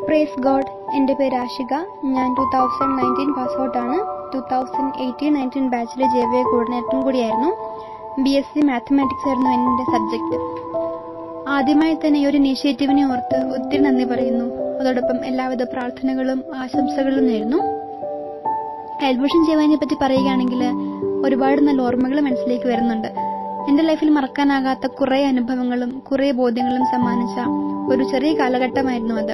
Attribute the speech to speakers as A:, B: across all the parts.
A: praise God എൻ്റെ പേര് ആഷിക ഞാൻ ടു തൗസൻഡ് നയൻറ്റീൻ പാസ് ഔട്ടാണ് ടു തൗസൻഡ് എയ്റ്റീൻ നയൻറ്റീൻ ബാച്ചിലെ ജെ വി കോർഡിനേറ്ററും കൂടിയായിരുന്നു ബി എസ് സി മാത്തമാറ്റിക്സ് ആയിരുന്നു എൻ്റെ സബ്ജക്റ്റ് ആദ്യമായി തന്നെ ഈ ഒരു ഇനീഷ്യേറ്റീവിനെ ഓർത്ത് ഒത്തിരി നന്ദി പറയുന്നു അതോടൊപ്പം എല്ലാവിധ പ്രാർത്ഥനകളും ആശംസകളും നേരുന്നു അഡ്മിഷൻ ചെയ്യുവാനെ പറ്റി പറയുകയാണെങ്കിൽ ഒരുപാട് നല്ല ഓർമ്മകൾ മനസ്സിലേക്ക് വരുന്നുണ്ട് എൻ്റെ ലൈഫിൽ മറക്കാനാകാത്ത കുറേ അനുഭവങ്ങളും കുറേ ബോധ്യങ്ങളും സമ്മാനിച്ച ഒരു ചെറിയ കാലഘട്ടമായിരുന്നു അത്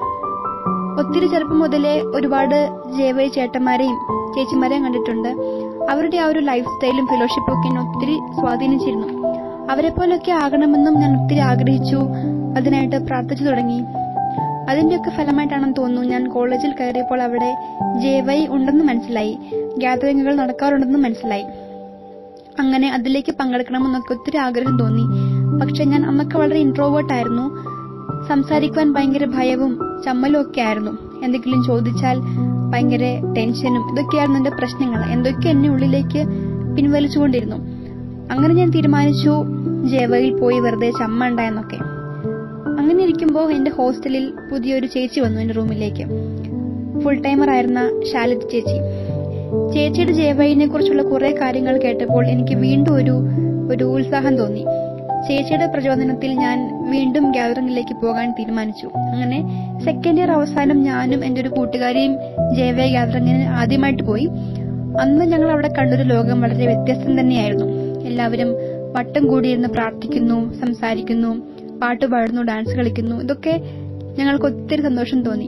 A: ഒത്തിരി ചെറുപ്പം മുതലേ ഒരുപാട് ജേവൈ ചേട്ടന്മാരെയും ചേച്ചിമാരെയും കണ്ടിട്ടുണ്ട് അവരുടെ ആ ഒരു ലൈഫ് സ്റ്റൈലും ഫെലോഷിപ്പും ഒക്കെ എന്നെ ഒത്തിരി സ്വാധീനിച്ചിരുന്നു അവരെ പോലൊക്കെ ആകണമെന്നും ഞാൻ ഒത്തിരി ആഗ്രഹിച്ചു അതിനായിട്ട് പ്രാർത്ഥിച്ചു തുടങ്ങി അതിന്റെയൊക്കെ ഫലമായിട്ടാണെന്ന് തോന്നുന്നു ഞാൻ കോളേജിൽ കയറിയപ്പോൾ അവിടെ ജേവൈ ഉണ്ടെന്ന് മനസ്സിലായി ഗ്യാതറിങ്ങുകൾ നടക്കാറുണ്ടെന്ന് മനസ്സിലായി അങ്ങനെ അതിലേക്ക് പങ്കെടുക്കണമെന്നൊക്കെ ഒത്തിരി ആഗ്രഹം തോന്നി പക്ഷെ ഞാൻ അന്നൊക്കെ വളരെ ഇൻട്രോവേർട്ട് ആയിരുന്നു സംസാരിക്കുവാൻ ഭയങ്കര ഭയവും ചമ്മലും ഒക്കെ ആയിരുന്നു എന്തെങ്കിലും ചോദിച്ചാൽ ഭയങ്കര ടെൻഷനും ഇതൊക്കെയായിരുന്നു എന്റെ പ്രശ്നങ്ങൾ എന്തൊക്കെ എന്നെ ഉള്ളിലേക്ക് പിൻവലിച്ചുകൊണ്ടിരുന്നു അങ്ങനെ ഞാൻ തീരുമാനിച്ചു ജേവയിൽ പോയി വെറുതെ ചമ്മ ഉണ്ടായെന്നൊക്കെ അങ്ങനെ ഇരിക്കുമ്പോൾ എന്റെ ഹോസ്റ്റലിൽ പുതിയൊരു ചേച്ചി വന്നു എന്റെ റൂമിലേക്ക് ഫുൾ ടൈമർ ആയിരുന്ന ഷാലറ്റ് ചേച്ചി ചേച്ചിയുടെ ജേവയിനെ കുറിച്ചുള്ള കുറെ കാര്യങ്ങൾ കേട്ടപ്പോൾ എനിക്ക് വീണ്ടും ഒരു ഒരു ഉത്സാഹം തോന്നി ചേച്ചിയുടെ പ്രചോദനത്തിൽ ഞാൻ വീണ്ടും ഗ്യാതറിംഗിലേക്ക് പോകാൻ തീരുമാനിച്ചു അങ്ങനെ സെക്കൻഡ് ഇയർ അവസാനം ഞാനും എൻ്റെ ഒരു കൂട്ടുകാരിയും ജേവ ഗ്യാതറിംഗിന് ആദ്യമായിട്ട് പോയി അന്ന് ഞങ്ങൾ അവിടെ കണ്ടൊരു ലോകം വളരെ വ്യത്യസ്തം തന്നെയായിരുന്നു എല്ലാവരും വട്ടം കൂടിയിരുന്ന് പ്രാർത്ഥിക്കുന്നു സംസാരിക്കുന്നു പാട്ട് പാടുന്നു ഡാൻസ് കളിക്കുന്നു ഇതൊക്കെ ഞങ്ങൾക്ക് ഒത്തിരി സന്തോഷം തോന്നി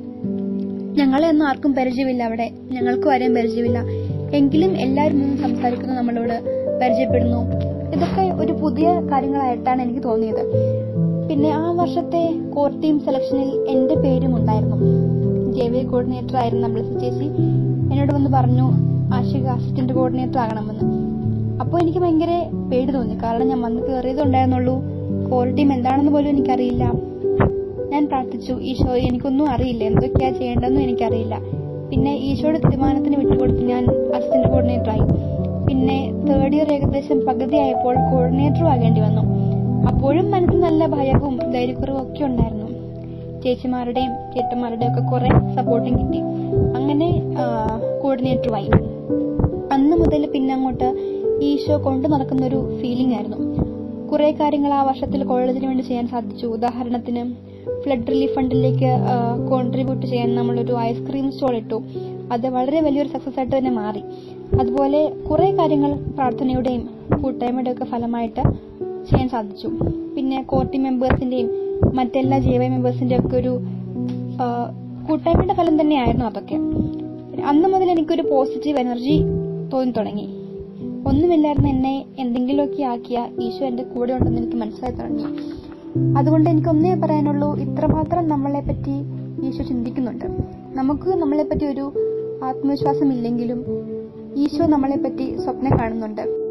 A: ഞങ്ങളെ ഒന്നും ആർക്കും പരിചയമില്ല അവിടെ ഞങ്ങൾക്കും ആരെയും പരിചയമില്ല എങ്കിലും എല്ലാവരും നിന്ന് സംസാരിക്കുന്നു നമ്മളോട് പരിചയപ്പെടുന്നു ഇതൊക്കെ ഒരു പുതിയ കാര്യങ്ങളായിട്ടാണ് എനിക്ക് തോന്നിയത് പിന്നെ ആ വർഷത്തെ കോർ ടീം സെലക്ഷനിൽ എന്റെ പേരും ഉണ്ടായിരുന്നു ജെ വി കോർഡിനേറ്റർ ആയിരുന്നു നമ്മൾ ചേച്ചി എന്നോട് വന്ന് പറഞ്ഞു ആഷിക അസിസ്റ്റന്റ് കോർഡിനേറ്റർ ആകണമെന്ന് അപ്പോൾ എനിക്ക് ഭയങ്കര പേടി തോന്നി കാരണം ഞാൻ വന്ന് കയറിയതേ ഉണ്ടായിരുന്നുള്ളൂ കോർ ടീം എന്താണെന്ന് പോലും എനിക്കറിയില്ല ഞാൻ പ്രാർത്ഥിച്ചു ഈശോ എനിക്കൊന്നും അറിയില്ല എന്തൊക്കെയാ ചെയ്യേണ്ടതെന്നും എനിക്കറിയില്ല പിന്നെ ഈശോയുടെ തീരുമാനത്തിന് വിട്ടുകൊടുത്ത് ഞാൻ അസിസ്റ്റന്റ് കോർഡിനേറ്റർ ആയി പിന്നെ തേർഡ് ഇയർ ഏകദേശം പകുതിയായപ്പോൾ കോർഡിനേറ്ററും ആകേണ്ടി വന്നു അപ്പോഴും മനസ്സിൽ നല്ല ഭയവും ധൈര്യക്കുറവും ഒക്കെ ഉണ്ടായിരുന്നു ചേച്ചിമാരുടെയും ചേട്ടന്മാരുടെയും ഒക്കെ കുറെ സപ്പോർട്ടും കിട്ടി അങ്ങനെ കോർഡിനേറ്ററുമായി അന്ന് മുതൽ പിന്നെ അങ്ങോട്ട് ഈശോ കൊണ്ടു നടക്കുന്ന ഒരു ഫീലിംഗ് ആയിരുന്നു കുറെ കാര്യങ്ങൾ ആ വർഷത്തിൽ കോളേജിന് വേണ്ടി ചെയ്യാൻ സാധിച്ചു ഉദാഹരണത്തിന് ഫ്ലഡ് റിലീഫ് ഫണ്ടിലേക്ക് കോൺട്രിബ്യൂട്ട് ചെയ്യാൻ നമ്മളൊരു ഐസ്ക്രീം സ്റ്റോൾ ഇട്ടു അത് വളരെ വലിയൊരു സക്സസ് ആയിട്ട് തന്നെ മാറി അതുപോലെ കുറെ കാര്യങ്ങൾ പ്രാർത്ഥനയുടെയും കൂട്ടായ്മയുടെയും ഒക്കെ ഫലമായിട്ട് ചെയ്യാൻ സാധിച്ചു പിന്നെ കോർട്ടി മെമ്പേഴ്സിന്റെയും മറ്റെല്ലാ ജെ വൈ മെമ്പേഴ്സിന്റെ ഒക്കെ ഒരു കൂട്ടായ്മയുടെ ഫലം തന്നെയായിരുന്നു അതൊക്കെ അന്ന് മുതൽ എനിക്കൊരു പോസിറ്റീവ് എനർജി തോന്നി തുടങ്ങി ഒന്നുമില്ലായിരുന്നു എന്നെ എന്തെങ്കിലുമൊക്കെ ആക്കിയ ഈശോ എന്റെ കൂടെ ഉണ്ടെന്ന് എനിക്ക് മനസ്സിലായി തുടങ്ങി അതുകൊണ്ട് എനിക്ക് ഒന്നേ പറയാനുള്ളൂ ഇത്രമാത്രം നമ്മളെ പറ്റി ഈശോ ചിന്തിക്കുന്നുണ്ട് നമുക്ക് നമ്മളെ പറ്റി ഒരു ആത്മവിശ്വാസം ഇല്ലെങ്കിലും ഈശോ നമ്മളെ പറ്റി സ്വപ്നം കാണുന്നുണ്ട്